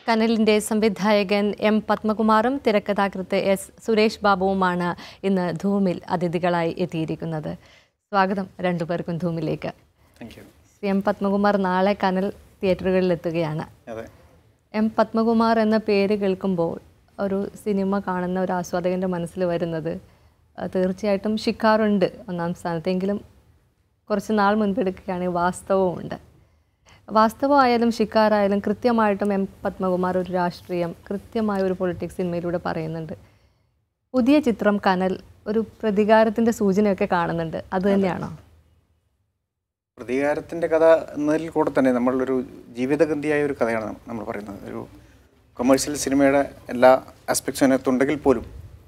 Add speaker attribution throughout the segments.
Speaker 1: കനലിൻ്റെ സംവിധായകൻ എം പത്മകുമാറും തിരക്കഥാകൃത്ത് എസ് സുരേഷ് ബാബുവുമാണ് ഇന്ന് ധൂമിൽ അതിഥികളായി എത്തിയിരിക്കുന്നത് സ്വാഗതം രണ്ടുപേർക്കും ധൂമിലേക്ക്
Speaker 2: thank you
Speaker 1: Shri M Padmakumar നാളെ കനൽ തിയേറ്ററുകളിൽ എത്തുകയാണ്
Speaker 2: അതെ
Speaker 1: എം പത്മകുമാർ എന്ന പേര് കേൾക്കുമ്പോൾ ഒരു സിനിമ കാണുന്ന ഒരു ആസ്വാദകൻ്റെ മനസ്സിൽ വരുന്നത് അഹ് തീർച്ചയായിട്ടും ഷിക്കാറുണ്ട് ഒന്നാം സ്ഥാനത്തെങ്കിലും കുറച്ച് നാൾ മുൻപെടുക്കുകയാണെങ്കിൽ വാസ്തവമുണ്ട് വാസ്തവമായാലും ഷിക്കാറായാലും കൃത്യമായിട്ടും എം പത്മകുമാർ ഒരു രാഷ്ട്രീയം കൃത്യമായ ഒരു പൊളിറ്റിക്സ് സിനിമയിലൂടെ പറയുന്നുണ്ട് പുതിയ ചിത്രം കനൽ ഒരു പ്രതികാരത്തിൻ്റെ സൂചനയൊക്കെ കാണുന്നുണ്ട് അത് തന്നെയാണോ
Speaker 2: പ്രതികാരത്തിൻ്റെ കഥ എന്നതിൽ കൂടെ തന്നെ നമ്മളൊരു ജീവിതഗന്ധിയായ ഒരു കഥയാണ് നമ്മൾ പറയുന്നത് ഒരു കൊമേഴ്ഷ്യൽ സിനിമയുടെ എല്ലാ ആസ്പെക്ട്സും അതിനകത്തുണ്ടെങ്കിൽ പോലും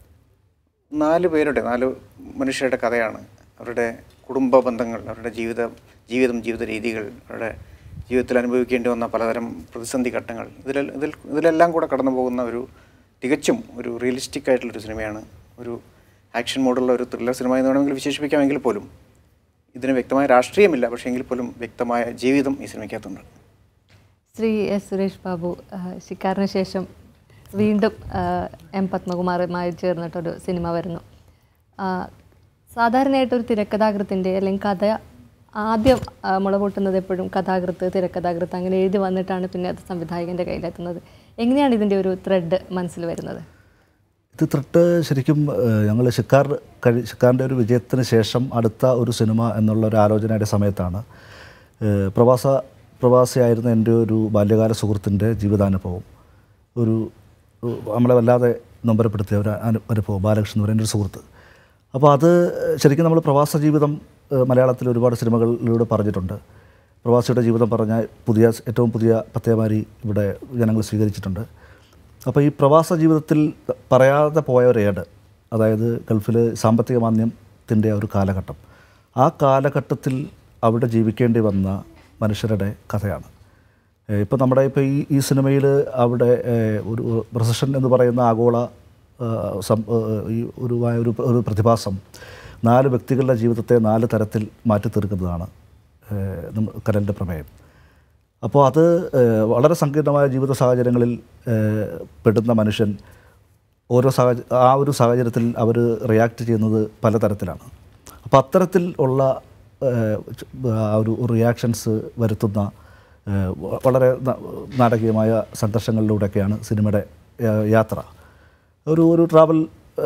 Speaker 2: നാല് പേരുടെ നാല് മനുഷ്യരുടെ കഥയാണ് അവരുടെ കുടുംബ ബന്ധങ്ങൾ അവരുടെ ജീവിത ജീവിതം ജീവിത രീതികൾ അവരുടെ ജീവിതത്തിൽ അനുഭവിക്കേണ്ടി വന്ന പലതരം പ്രതിസന്ധി ഘട്ടങ്ങൾ ഇതിൽ ഇതിൽ ഇതിലെല്ലാം കൂടെ കടന്നു പോകുന്ന ഒരു തികച്ചും ഒരു റിയലിസ്റ്റിക് ആയിട്ടുള്ളൊരു സിനിമയാണ് ഒരു ആക്ഷൻ മോഡുള്ള ഒരു ത്രില്ലർ സിനിമ എന്ന് വേണമെങ്കിൽ വിശേഷിപ്പിക്കാമെങ്കിൽ പോലും ഇതിന് വ്യക്തമായ രാഷ്ട്രീയമില്ല പക്ഷേ എങ്കിൽ പോലും വ്യക്തമായ ജീവിതം ഈ സിനിമയ്ക്കകത്തുണ്ട്
Speaker 1: ശ്രീ എസ് സുരേഷ് ബാബു ആഹ് ശിക്കാറിന് ശേഷം വീണ്ടും ആഹ് എം പത്മകുമാറുമായി ചേർന്നിട്ടൊരു സിനിമ വരുന്നു ആഹ് സാധാരണയായിട്ടൊരു തിരക്കഥാകൃത്തിൻ്റെ അല്ലെങ്കിൽ കഥ ആദ്യം ആഹ് മുള പൊട്ടുന്നത് എപ്പോഴും കഥാകൃത്ത് തിരക്കഥാകൃത്ത് അങ്ങനെ എഴുതി വന്നിട്ടാണ് പിന്നെ അത് സംവിധായകൻ്റെ കയ്യിലെത്തുന്നത് എങ്ങനെയാണ് ഇതിൻ്റെ ഒരു ത്രെഡ് മനസ്സിൽ വരുന്നത്
Speaker 3: ഇത് ത്രിട്ട് ശരിക്കും ഞങ്ങൾ ഷിക്കാർ കഴി ഷിക്കാറിൻ്റെ ഒരു വിജയത്തിന് ശേഷം അടുത്ത ഒരു സിനിമ എന്നുള്ള ഒരു ആലോചനയുടെ സമയത്താണ് ഏഹ് പ്രവാസ പ്രവാസിയായിരുന്ന എൻ്റെ ഒരു ബാല്യകാല സുഹൃത്തിൻ്റെ ജീവിതാനുഭവം ഒരു ഒരു നമ്മളെ വല്ലാതെ നൊമ്പരപ്പെടുത്തിയ ഒരു അനു അനുഭവം ബാലകൃഷ്ണൻ എന്ന് പറയുന്ന ഒരു സുഹൃത്ത് അപ്പോൾ അത് ശരിക്കും നമ്മൾ പ്രവാസ ജീവിതം ഏഹ് മലയാളത്തിൽ ഒരുപാട് സിനിമകളിലൂടെ പറഞ്ഞിട്ടുണ്ട് പ്രവാസിയുടെ ജീവിതം പറഞ്ഞ പുതിയ ഏറ്റവും പുതിയ പത്തേമാരി ഇവിടെ ജനങ്ങൾ സ്വീകരിച്ചിട്ടുണ്ട് അപ്പോൾ ഈ പ്രവാസ ജീവിതത്തിൽ പറയാതെ പോയ ഒരു ഏട് അതായത് ഗൾഫിൽ സാമ്പത്തിക മാന്ദ്യത്തിൻ്റെ ഒരു കാലഘട്ടം ആ കാലഘട്ടത്തിൽ അവിടെ ജീവിക്കേണ്ടി വന്ന മനുഷ്യരുടെ കഥയാണ് ഇപ്പോൾ നമ്മുടെ ഇപ്പോൾ ഈ ഈ സിനിമയിൽ അവിടെ ഏഹ്, ഒരു റിസഷൻ എന്ന് പറയുന്ന ആഗോള ഏഹ്, സം ഏഹ്, ഈ ഒരു ഒരു ഒരു പ്രതിഭാസം നാല് വ്യക്തികളുടെ ജീവിതത്തെ നാല് തരത്തിൽ മാറ്റി തീർക്കുന്നതാണ് ഏഹ്, നമ്മ- കരലിൻ്റെ പ്രമേയം അപ്പോൾ അത് ഏഹ്, വളരെ സങ്കീർണമായ ജീവിത സാഹചര്യങ്ങളിൽ ഏഹ്, പെടുന്ന മനുഷ്യൻ ഓരോ സാഹചര്യ ആ ഒരു സാഹചര്യത്തിൽ അവർ റിയാക്ട് ചെയ്യുന്നത് പലതരത്തിലാണ് അപ്പോൾ അത്തരത്തിൽ ഉള്ള ഏഹ്, ച- ആ ഒരു റിയാക്ഷൻസ് വരുത്തുന്ന ഏഹ്, വ- വളരെ ന- നാടകീയമായ സംഘർഷങ്ങളിലൂടെയൊക്കെയാണ് സിനിമയുടെ ഏഹ്, യാത്ര ഒരു ഒരു ട്രാവൽ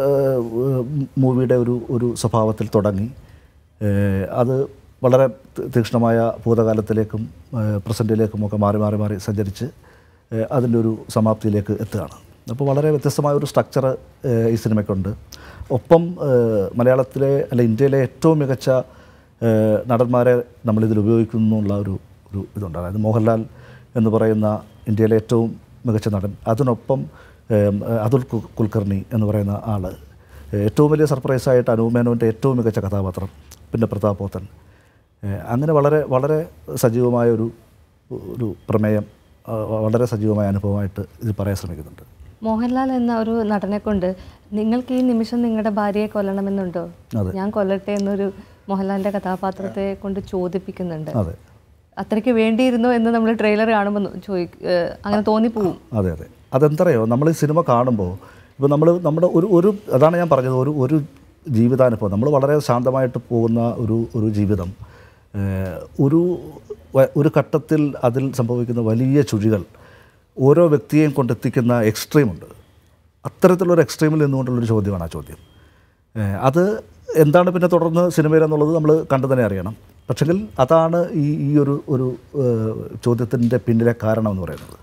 Speaker 3: മൂവിയുടെ ഒരു ഒരു സ്വഭാവത്തിൽ തുടങ്ങി ഏഹ്, അത് വളരെ തി- തീക്ഷ്ണമായ ഭൂതകാലത്തിലേക്കും ഏഹ്, പ്രസൻറ്റിലേക്കും ഒക്കെ മാറി മാറി മാറി സഞ്ചരിച്ച് ഏഹ്, അതിൻ്റെ ഒരു സമാപ്തിയിലേക്ക് എത്തുകയാണ് അപ്പോൾ വളരെ വ്യത്യസ്തമായ ഒരു സ്ട്രക്ചർ ഈ സിനിമയ്ക്കുണ്ട് ഒപ്പം ഏഹ്, മലയാളത്തിലെ അല്ല ഇന്ത്യയിലെ ഏറ്റവും മികച്ച ഏഹ്, നടന്മാരെ നമ്മളിതിൽ ഉപയോഗിക്കുന്നു എന്നുള്ള ഒരു ഒരു ഇതുണ്ട് അതായത് മോഹൻലാൽ എന്ന് പറയുന്ന ഇന്ത്യയിലെ ഏറ്റവും മികച്ച നടൻ അതിനൊപ്പം ഏം, അതുൽ കു- കുൽക്കർണി എന്ന് പറയുന്ന ആൾ ഏറ്റവും വലിയ സർപ്രൈസായിട്ട് അനൂപ് മേനോൻ്റെ ഏറ്റവും മികച്ച കഥാപാത്രം പിന്നെ പ്രതാപ് പോത്തൻ ഏഹ്, അങ്ങനെ വളരെ വളരെ സജീവമായ ഒരു ഒരു പ്രമേയം ആ, വളരെ സജീവമായ അനുഭവമായിട്ട് ഇത് പറയാൻ ശ്രമിക്കുന്നുണ്ട്
Speaker 1: മോഹൻലാൽ എന്ന ഒരു നടനെ കൊണ്ട് നിങ്ങൾക്ക് ഈ നിമിഷം നിങ്ങളുടെ ഭാര്യയെ കൊല്ലണമെന്നുണ്ടോ
Speaker 3: അതെ.
Speaker 1: ഞാൻ കൊല്ലട്ടെ എന്നൊരു മോഹൻലാലിന്റെ കഥാപാത്രത്തെ കൊണ്ട് ചോദിപ്പിക്കുന്നുണ്ട്
Speaker 3: അതെ
Speaker 1: അത്രയ്ക്ക് വേണ്ടിയിരുന്നോ എന്ന് നമ്മൾ ട്രെയിലർ കാണുമ്പോൾ ചോദി ഏഹ് അങ്ങനെ തോന്നിപ്പോവും
Speaker 3: അതെ അതെ അതെന്തറിയോ നമ്മൾ ഈ സിനിമ കാണുമ്പോൾ ഇപ്പോൾ നമ്മൾ നമ്മുടെ ഒരു ഒരു അതാണ് ഞാൻ പറഞ്ഞത് ഒരു ഒരു ജീവിതാനുഭവം നമ്മൾ വളരെ ശാന്തമായിട്ട് പോകുന്ന ഒരു ഒരു ജീവിതം ഏഹ്, ഒരു വ- ഒരു ഘട്ടത്തിൽ അതിൽ സംഭവിക്കുന്ന വലിയ ചുഴികൾ ഓരോ വ്യക്തിയെയും കൊണ്ടെത്തിക്കുന്ന എക്സ്ട്രീമുണ്ട് അത്തരത്തിലൊരു എക്സ്ട്രീമിൽ നിന്നുകൊണ്ടുള്ളൊരു ചോദ്യമാണ് ആ ചോദ്യം ഏഹ്, അത് എന്താണ് പിന്നെ തുടർന്ന് സിനിമയിലെന്നുള്ളത് നമ്മൾ കണ്ടു തന്നെ അറിയണം പക്ഷെങ്കിൽ അതാണ് ഈ ഈ ഒരു ഒരു ചോദ്യത്തിൻ്റെ പിന്നിലെ കാരണം എന്ന് പറയുന്നത്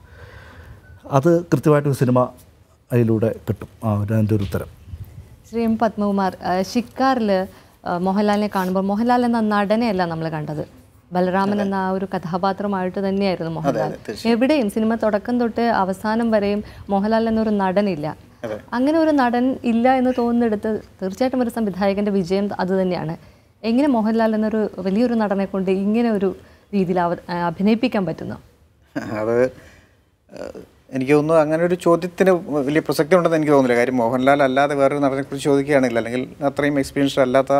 Speaker 3: അത് കൃത്യമായിട്ട് സിനിമ അതിലൂടെ കിട്ടും ആ ഒരു- അതിൻ്റെ ഒരു ഉത്തരം
Speaker 1: ശ്രീ എം പത്മകുമാർ ഏഹ് ഷിക്കാറിൽ ഏഹ് മോഹൻലാലിനെ കാണുമ്പോൾ മോഹൻലാൽ എന്ന നടനെയല്ല നമ്മൾ കണ്ടത് ബലരാമൻ എന്ന ആ ഒരു കഥാപാത്രമായിട്ട് തന്നെയായിരുന്നു മോഹൻലാൽ എവിടെയും സിനിമ തുടക്കം തൊട്ട് അവസാനം വരെയും മോഹൻലാൽ എന്നൊരു നടനില്ല അങ്ങനെ ഒരു നടൻ ഇല്ല എന്ന് തോന്നുന്നിടത്ത് തീർച്ചയായിട്ടും ഒരു സംവിധായകന്റെ വിജയം അത് തന്നെയാണ് എങ്ങനെ മോഹൻലാൽ എന്നൊരു വലിയൊരു നടനെ കൊണ്ട് ഇങ്ങനെ ഒരു രീതിയിൽ അവ- അഭിനയിപ്പിക്കാൻ പറ്റുന്നു
Speaker 2: അത് ഏഹ്, എനിക്ക് തോന്നുന്നു അങ്ങനെ ഒരു ചോദ്യത്തിന് വലിയ പ്രസക്തി ഉണ്ടെന്ന് എനിക്ക് തോന്നുന്നില്ല കാര്യം മോഹൻലാൽ അല്ലാതെ വേറൊരു നടനെക്കുറിച്ച് ചോദിക്കുകയാണെങ്കിൽ അല്ലെങ്കിൽ അത്രയും എക്സ്പീരിയൻസ്ഡ് അല്ലാത്ത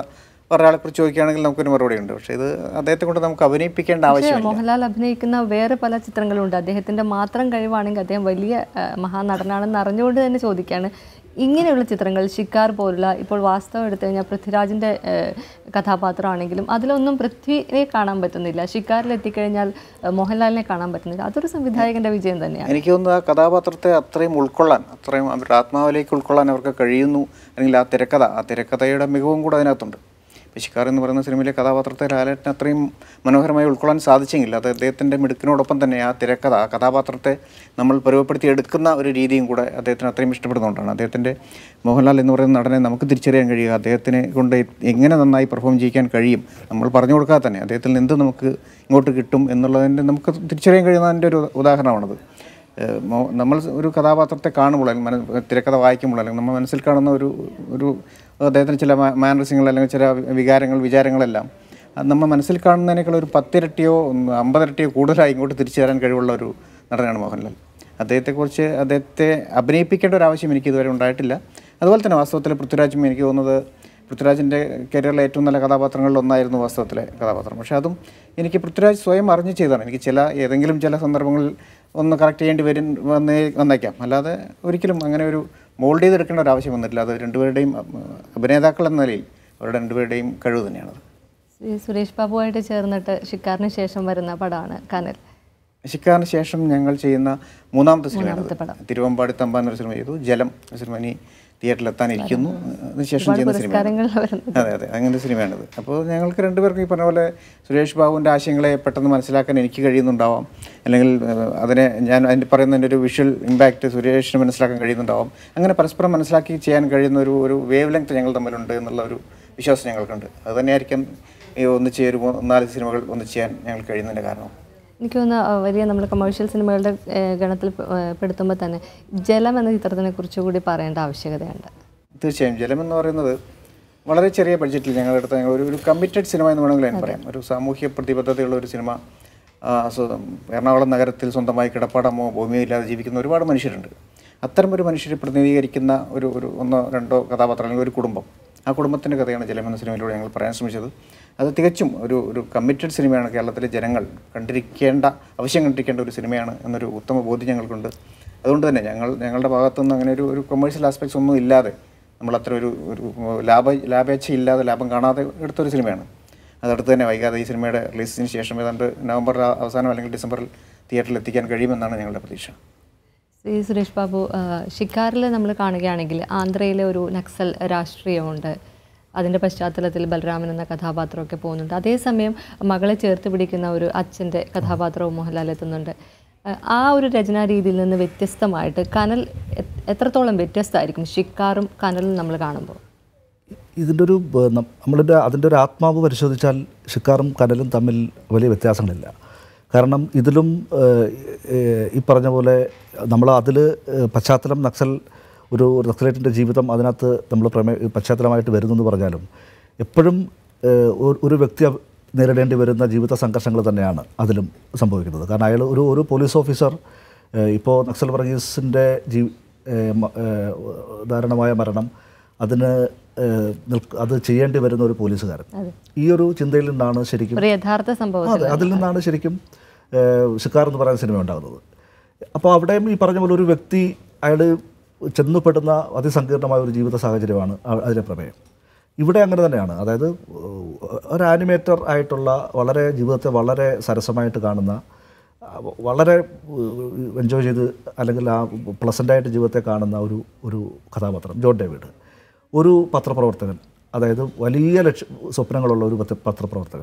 Speaker 2: ഒരാളെ കുറിച്ച് ചോദിക്കുകയാണെങ്കിൽ നമുക്കൊരു മറുപടി ഉണ്ട് പക്ഷേ ഇത് അദ്ദേഹത്തെ കൊണ്ട് നമുക്ക് അഭിനയിപ്പിക്കേണ്ട
Speaker 1: പക്ഷേ
Speaker 2: ആവശ്യമില്ല
Speaker 1: മോഹൻലാൽ അഭിനയിക്കുന്ന വേറെ പല ചിത്രങ്ങളുണ്ട് അദ്ദേഹത്തിന്റെ മാത്രം കഴിവാണെങ്കിൽ അദ്ദേഹം വലിയ ആ, മഹാനടനാണെന്ന് അറിഞ്ഞുകൊണ്ട് തന്നെ ചോദിക്കുകയാണ് ഇങ്ങനെയുള്ള ചിത്രങ്ങൾ ഷിക്കാർ പോലുള്ള ഇപ്പോൾ വാസ്തവം എടുത്തു കഴിഞ്ഞാൽ പൃഥ്വിരാജിന്റെ ആ, കഥാപാത്രമാണെങ്കിലും അതിലൊന്നും പൃഥ്വിയെ കാണാൻ പറ്റുന്നില്ല ഷിക്കാറിൽ എത്തിക്കഴിഞ്ഞാൽ ആ, മോഹൻലാലിനെ കാണാൻ പറ്റുന്നില്ല അതൊരു സംവിധായകന്റെ വിജയം തന്നെയാണ്
Speaker 2: എനിക്ക് തോന്നുന്നു ആ കഥാപാത്രത്തെ അത്രയും ഉൾക്കൊള്ളാൻ അത്രയും അവരുടെ ആത്മാവിലേക്ക് ഉൾക്കൊള്ളാൻ അവർക്ക് കഴിയുന്നു അല്ലെങ്കിൽ ആ തിരക്കഥ ആ തിരക്കഥയുടെ മികവും കൂടെ അതിനകത്തുണ്ട് ഇപ്പോൾ ശിക്കാർ എന്ന് പറയുന്ന സിനിമയിലെ കഥാപാത്രത്തെ ലാലേട്ടന് അത്രയും മനോഹരമായി ഉൾക്കൊള്ളാൻ സാധിച്ചെങ്കിൽ അത് അദ്ദേഹത്തിൻ്റെ മിടുക്കിനോടൊപ്പം തന്നെ ആ തിരക്കഥ ആ കഥാപാത്രത്തെ നമ്മൾ പരുവപ്പെടുത്തി എടുക്കുന്ന ഒരു രീതിയും കൂടെ അദ്ദേഹത്തിന് അത്രയും ഇഷ്ടപ്പെടുന്നതുകൊണ്ടാണ് അദ്ദേഹത്തിൻ്റെ മോഹൻലാൽ എന്ന് പറയുന്ന നടനെ നമുക്ക് തിരിച്ചറിയാൻ കഴിയുക അദ്ദേഹത്തിനെ കൊണ്ട് എങ്ങനെ നന്നായി പെർഫോം ചെയ്യിക്കാൻ കഴിയും നമ്മൾ പറഞ്ഞു കൊടുക്കാതെ തന്നെ അദ്ദേഹത്തിൽ നിന്ന് എന്ത് നമുക്ക് ഇങ്ങോട്ട് കിട്ടും എന്നുള്ളതിൻ്റെ നമുക്ക് തിരിച്ചറിയാൻ കഴിയുന്നതിൻ്റെ ഒരു ഉദാഹരണമാണത് ഏഹ് മോ- നമ്മൾ ഒരു കഥാപാത്രത്തെ കാണുമ്പോൾ അല്ലെങ്കിൽ മന- തിരക്കഥ വായിക്കുമ്പോൾ അല്ലെങ്കിൽ നമ്മൾ മനസ്സിൽ കാണുന്ന ഒരു ഒരു അദ്ദേഹത്തിന് ചില മാനറിസങ്ങൾ അല്ലെങ്കിൽ ചില വികാരങ്ങൾ വിചാരങ്ങളെല്ലാം അത് നമ്മൾ മനസ്സിൽ കാണുന്നതിനേക്കാൾ ഒരു പത്തിരട്ടിയോ ഒന്ന് അമ്പതിരട്ടിയോ കൂടുതലായി ഇങ്ങോട്ട് തിരിച്ചു തരാൻ കഴിവുള്ള ഒരു നടനാണ് മോഹൻലാൽ അദ്ദേഹത്തെക്കുറിച്ച് അദ്ദേഹത്തെ അഭിനയിപ്പിക്കേണ്ട ഒരു ആവശ്യം എനിക്ക് ഇതുവരെ ഉണ്ടായിട്ടില്ല അതുപോലെ തന്നെ വാസ്തവത്തിൽ പൃഥ്വിരാജും എനിക്ക് തോന്നുന്നത് പൃഥ്വിരാജിൻ്റെ കരിയറിലെ ഏറ്റവും നല്ല കഥാപാത്രങ്ങളിൽ ഒന്നായിരുന്നു വാസ്തവത്തിലെ കഥാപാത്രം പക്ഷേ അതും എനിക്ക് പൃഥ്വിരാജ് സ്വയം അറിഞ്ഞ് ചെയ്തതാണ് എനിക്ക് ചില ഏതെങ്കിലും ചില സന്ദർഭങ്ങളിൽ ഒന്ന് കറക്റ്റ് ചെയ്യേണ്ടി വരും വന്നേ വന്നേക്കാം അല്ലാതെ ഒരിക്കലും അങ്ങനെ ഒരു മോൾഡ് ചെയ്തെടുക്കേണ്ട ഒരു ആവശ്യം വന്നിട്ടില്ല അത് രണ്ടുപേരുടെയും അഹ്, അഭിനേതാക്കൾ എന്ന നിലയിൽ അവരുടെ രണ്ടുപേരുടെയും കഴിവ് തന്നെയാണത്
Speaker 1: ഈ സുരേഷ് ബാബുവായിട്ട് ചേർന്നിട്ട് ഷിക്കാറിന് ശേഷം വരുന്ന പടമാണ് കനൽ
Speaker 2: ശിക്കാറിന് ശേഷം ഞങ്ങൾ ചെയ്യുന്ന മൂന്നാമത്തെ സിനിമയാണ്
Speaker 1: മൂന്നാമത്തെ പടം.
Speaker 2: തിരുവമ്പാടി തമ്പ എന്നൊരു സിനിമ ചെയ്തു ജലം എന്ന സിനിമ ഇനി തിയേറ്ററിൽ എത്താനിരിക്കുന്നു അതിനുശേഷം ചെയ്യുന്ന സിനിമ
Speaker 1: പുരസ്കാരങ്ങൾ വരുന്നത്
Speaker 2: അതെ അതെ അങ്ങനത്തെ സിനിമയാണിത് അപ്പോൾ ഞങ്ങൾക്ക് രണ്ടുപേർക്കും ഈ പറഞ്ഞ പോലെ സുരേഷ് ബാബുവിൻ്റെ ആശയങ്ങളെ പെട്ടെന്ന് മനസ്സിലാക്കാൻ എനിക്ക് കഴിയുന്നുണ്ടാവാം അല്ലെങ്കിൽ ഏഹ്, അതിനെ ഞാൻ അതിൻ്റെ പറയുന്നതിൻ്റെ ഒരു വിഷ്വൽ ഇമ്പാക്റ്റ് സുരേഷിന് മനസ്സിലാക്കാൻ കഴിയുന്നുണ്ടാവാം അങ്ങനെ പരസ്പരം മനസ്സിലാക്കി ചെയ്യാൻ കഴിയുന്ന ഒരു ഒരു വേവ് ലെങ്ത് ഞങ്ങൾ തമ്മിലുണ്ട് എന്നുള്ള ഒരു വിശ്വാസം ഞങ്ങൾക്കുണ്ട് അത് തന്നെയായിരിക്കും ഈ ഒന്നിച്ച് ഒരു മൂന്ന് നാല് സിനിമകൾ ഒന്നിച്ച് ചെയ്യാൻ ഞങ്ങൾക്ക് കഴിയുന്നതിൻ്റെ കാരണം
Speaker 1: എനിക്ക് തോന്നുന്നു ആ, വലിയ നമ്മൾ കമേഴ്ഷ്യൽ സിനിമകളുടെ ഏഹ്, ഗണത്തിൽ പെ- ഏഹ്, പെടുത്തുമ്പോൾ തന്നെ ജലം എന്ന ചിത്രത്തിനെ കുറിച്ച് കൂടി പറയേണ്ട ആവശ്യകതയുണ്ട്
Speaker 2: തീർച്ചയായും ജലം എന്ന് പറയുന്നത് വളരെ ചെറിയ ബഡ്ജറ്റിൽ ഞങ്ങളെടുത്ത ഞങ്ങൾ ഒരു ഒരു കമ്മിറ്റഡ് സിനിമ എന്ന് വേണമെങ്കിൽ ഞാൻ പറയാം ഒരു സാമൂഹ്യ പ്രതിബദ്ധതയുള്ള ഒരു സിനിമ ആ, സ്വ- എറണാകുളം നഗരത്തിൽ സ്വന്തമായി കിടപ്പാടമോ ഭൂമിയോ ഇല്ലാതെ ജീവിക്കുന്ന ഒരുപാട് മനുഷ്യരുണ്ട് അത്തരം ഒരു മനുഷ്യരെ പ്രതിനിധീകരിക്കുന്ന ഒരു ഒരു ഒന്നോ രണ്ടോ കഥാപാത്രം അല്ലെങ്കിൽ ഒരു കുടുംബം ആ കുടുംബത്തിൻ്റെ കഥയാണ് ജലം എന്ന സിനിമയിലൂടെ ഞങ്ങൾ പറയാൻ ശ്രമിച്ചത് അത് തികച്ചും ഒരു ഒരു കമ്മിറ്റഡ് സിനിമയാണ് കേരളത്തിലെ ജനങ്ങൾ കണ്ടിരിക്കേണ്ട ആവശ്യം കണ്ടിരിക്കേണ്ട ഒരു സിനിമയാണ് എന്നൊരു ഉത്തമ ബോധ്യം ഞങ്ങൾക്കുണ്ട് അതുകൊണ്ട് തന്നെ ഞങ്ങൾ ഞങ്ങളുടെ ഭാഗത്തുനിന്ന് അങ്ങനെ ഒരു ഒരു കൊമേഴ്ഷ്യൽ ആസ്പെക്ട്സ് ഒന്നും ഇല്ലാതെ നമ്മൾ അത്ര ഒരു ഒരു ലാഭ ലാഭേച്ഛ ഇല്ലാതെ ലാഭം കാണാതെ എടുത്തൊരു സിനിമയാണ് അതടുത്ത് തന്നെ വൈകാതെ ഈ സിനിമയുടെ റിലീസിന് ശേഷം ഏതാണ്ട് നവംബർ അവസാനം അല്ലെങ്കിൽ ഡിസംബറിൽ തിയേറ്ററിൽ എത്തിക്കാൻ കഴിയുമെന്നാണ് ഞങ്ങളുടെ പ്രതീക്ഷ
Speaker 1: ശ്രീ സുരേഷ് ബാബു ഷിക്കാറിൽ നമ്മൾ കാണുകയാണെങ്കിൽ ആന്ധ്രയിലെ ഒരു നക്സൽ രാഷ്ട്രീയമുണ്ട് അതിൻ്റെ പശ്ചാത്തലത്തിൽ ബലരാമൻ എന്ന കഥാപാത്രമൊക്കെ പോകുന്നുണ്ട് അതേസമയം മകളെ ചേർത്ത് പിടിക്കുന്ന ഒരു അച്ഛൻ്റെ കഥാപാത്രവും മോഹൻലാൽ എത്തുന്നുണ്ട് ആ, ആ ഒരു രചനാ രീതിയിൽ നിന്ന് വ്യത്യസ്തമായിട്ട് കനൽ എ- എത്രത്തോളം വ്യത്യസ്തമായിരിക്കും ഷിക്കാറും കനലും നമ്മൾ കാണുമ്പോൾ
Speaker 3: ഇതിൻ്റെ ഒരു ബ- നം- നമ്മളിൻ്റെ അതിൻ്റെ ഒരു ആത്മാവ് പരിശോധിച്ചാൽ ഷിക്കാറും കനലും തമ്മിൽ വലിയ വ്യത്യാസങ്ങളില്ല കാരണം ഇതിലും ഏഹ്, ഏഹ്, ഈ പറഞ്ഞ പോലെ നമ്മൾ അതിൽ പശ്ചാത്തലം നക്സൽ ഒരു നക്സലേറ്റിൻ്റെ ജീവിതം അതിനകത്ത് നമ്മൾ പ്രമേ പശ്ചാത്തലമായിട്ട് വരുന്നു എന്ന് പറഞ്ഞാലും എപ്പോഴും ഏഹ്, ഒരു- ഒരു വ്യക്തി അവ- നേരിടേണ്ടി വരുന്ന ജീവിത സംഘർഷങ്ങൾ തന്നെയാണ് അതിലും സംഭവിക്കുന്നത് കാരണം അയാൾ ഒരു ഒരു പോലീസ് ഓഫീസർ ഏഹ്, ഇപ്പോൾ നക്സൽ വർഗീസിൻ്റെ ജീ ഏഹ്, മ- ഏഹ്, ദാരുണമായ മരണം അതിന് ഏഹ്, നിൽക്ക- അത് ചെയ്യേണ്ടി വരുന്ന ഒരു പോലീസുകാരൻ ഈ ഒരു ചിന്തയിൽ നിന്നാണ് ശരിക്കും
Speaker 1: ഒരു യഥാർത്ഥ സംഭവം
Speaker 3: അതെ അതിൽ നിന്നാണ് ശരിക്കും ഏഹ്, ഷിക്കാർ എന്ന് പറയുന്ന സിനിമ ഉണ്ടാകുന്നത് അപ്പോൾ അവിടെയും ഈ പറഞ്ഞ പോലെ ഒരു വ്യക്തി അയാൾ ചെന്നുപെടുന്ന അതിസങ്കീർണമായ ഒരു ജീവിത സാഹചര്യമാണ് അ- അതിലെ പ്രമേയം ഇവിടെ അങ്ങനെ തന്നെയാണ് അതായത് ഏഹ്, ഒരു ആനിമേറ്റർ ആയിട്ടുള്ള വളരെ ജീവിതത്തെ വളരെ സരസമായിട്ട് കാണുന്ന ആ, വളരെ എൻജോയ് ചെയ്ത് അല്ലെങ്കിൽ ആ പ്ലസൻ്റായിട്ട് ജീവിതത്തെ കാണുന്ന ഒരു ഒരു കഥാപാത്രം ജോൺ ഡേവിഡ് ഒരു പത്രപ്രവർത്തകൻ അതായത് വലിയ ലക്ഷ്യ സ്വപ്നങ്ങളുള്ള ഒരു പത്ര- പത്രപ്രവർത്തകൻ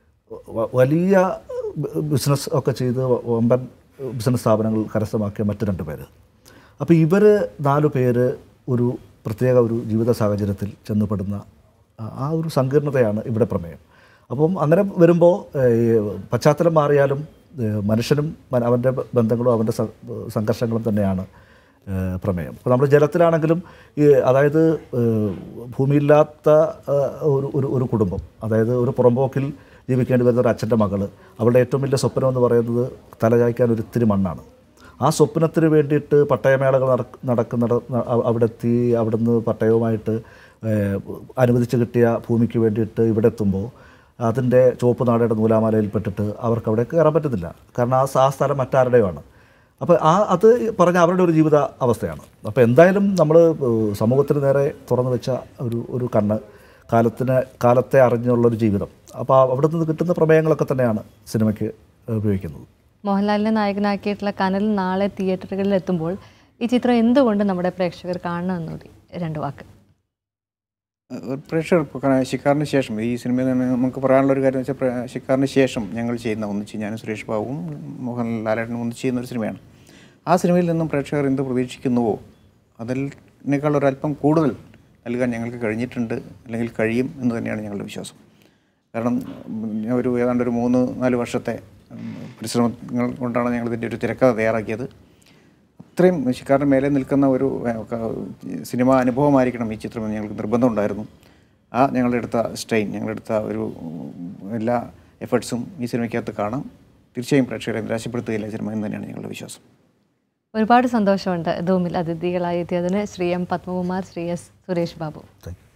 Speaker 3: വ- വലിയ ബ- ബിസിനസ് ഒക്കെ ചെയ്ത് വമ്പൻ ബിസിനസ് സ്ഥാപനങ്ങൾ കരസ്ഥമാക്കിയ മറ്റ് രണ്ട് പേര് അപ്പോൾ ഇവർ നാലു പേര് ഒരു പ്രത്യേക ഒരു ജീവിത സാഹചര്യത്തിൽ ചെന്നപ്പെടുന്ന ആ- ആ ഒരു സങ്കീർണതയാണ് ഇവിടെ പ്രമേയം അപ്പം അങ്ങനെ വരുമ്പോൾ പശ്ചാത്തലം മാറിയാലും ഏഹ്, മനുഷ്യനും മന- അവൻ്റെ ബന്ധങ്ങളും അവൻ്റെ സ- സംഘർഷങ്ങളും തന്നെയാണ് ഏഹ്, പ്രമേയം അപ്പോൾ നമ്മൾ ജലത്തിലാണെങ്കിലും ഈ അതായത് ഏഹ്, ഭൂമിയില്ലാത്ത ഏഹ്, ഒരു ഒരു ഒരു കുടുംബം അതായത് ഒരു പുറമ്പോക്കിൽ ജീവിക്കേണ്ടി വരുന്ന ഒരു അച്ഛൻ്റെ മകൾ അവളുടെ ഏറ്റവും വലിയ സ്വപ്നം എന്ന് പറയുന്നത് തലചായ്ക്കാൻ ഒരു ഇത്തിരി മണ്ണാണ് ആ സ്വപ്നത്തിന് വേണ്ടിയിട്ട് പട്ടയമേളകൾ നടക്ക നടക്കുന്ന അവിടെ എത്തി അവിടുന്ന് പട്ടയവുമായിട്ട് ഏഹ്, അനുവദിച്ച് കിട്ടിയ ഭൂമിക്ക് വേണ്ടിയിട്ട് ഇവിടെ എത്തുമ്പോൾ അതിൻ്റെ ചുവപ്പ് നാടയുടെ നൂലാമാലയിൽപ്പെട്ടിട്ട് അവർക്ക് അവിടെ കയറാൻ പറ്റുന്നില്ല കാരണം ആ സ- ആ സ്ഥലം മറ്റാരുടെയുമാണ് അപ്പോൾ ആ അത് പറഞ്ഞ അവരുടെ ഒരു ജീവിത അവസ്ഥയാണ് അപ്പോൾ എന്തായാലും നമ്മൾ സമൂഹത്തിന് നേരെ തുറന്നു വെച്ച ഒരു ഒരു കണ്ണ് കാലത്തിന് കാലത്തെ അറിഞ്ഞുള്ളൊരു ജീവിതം അപ്പോൾ അവിടെ നിന്ന് കിട്ടുന്ന പ്രമേയങ്ങളൊക്കെ തന്നെയാണ് സിനിമയ്ക്ക് ഉപയോഗിക്കുന്നത്
Speaker 1: മോഹൻലാലിനെ നായകനാക്കിയിട്ടുള്ള കനൽ നാളെ തിയേറ്ററുകളിൽ എത്തുമ്പോൾ ഈ ചിത്രം എന്തുകൊണ്ട് നമ്മുടെ പ്രേക്ഷകർ കാണണമെന്നുകൂടി രണ്ട് വാക്ക്
Speaker 2: ഏഹ് പ്രേക്ഷകർ ഇപ്പോൾ കാരണം ശിക്കാറിന് ശേഷം ഈ സിനിമയിൽ തന്നെ നമുക്ക് പറയാനുള്ള ഒരു കാര്യം വെച്ചാൽ പ്ര- ശിക്കാറിന് ശേഷം ഞങ്ങൾ ചെയ്യുന്ന ഒന്നിച്ച് ഞാനും സുരേഷ് ബാബുവും മോഹൻലാൽ ലാലേട്ടനും ഒന്നിച്ച് ചെയ്യുന്ന ഒരു സിനിമയാണ് ആ സിനിമയിൽ നിന്നും പ്രേക്ഷകർ എന്ത് പ്രതീക്ഷിക്കുന്നുവോ അതിനേക്കാൾ ഒരല്പം കൂടുതൽ നൽകാൻ ഞങ്ങൾക്ക് കഴിഞ്ഞിട്ടുണ്ട് അല്ലെങ്കിൽ കഴിയും എന്ന് തന്നെയാണ് ഞങ്ങളുടെ വിശ്വാസം കാരണം ഉം, ഞാൻ ഒരു ഏതാണ്ട് ഒരു മൂന്ന് നാല് വർഷത്തെ ഉം, പരിശ്രമങ്ങൾ കൊണ്ടാണ് ഞങ്ങളിതിൻ്റെ ഒരു തിരക്കഥ തയ്യാറാക്കിയത് അത്രയും ശിക്കാറിന് മേലെ നിൽക്കുന്ന ഒരു ഏഹ്, ക- സിനിമ അനുഭവമായിരിക്കണം ഈ ചിത്രം എന്ന് ഞങ്ങൾക്ക് നിർബന്ധമുണ്ടായിരുന്നു ആ ഞങ്ങളെടുത്ത സ്ട്രെയിൻ ഞങ്ങളെടുത്ത ഒരു ഉം, എല്ലാ എഫേർട്സും ഈ സിനിമയ്ക്കകത്ത് കാണാം തീർച്ചയായും പ്രേക്ഷകരെ നിരാശപ്പെടുത്തുകയില്ല സിനിമ എന്ന് തന്നെയാണ് ഞങ്ങളുടെ വിശ്വാസം
Speaker 1: ഒരുപാട് സന്തോഷമുണ്ട് ധൂമിൽ അതിഥികളായി എത്തിയതിന് Shri M Padmakumar Shri S Suresh Babu
Speaker 3: thank U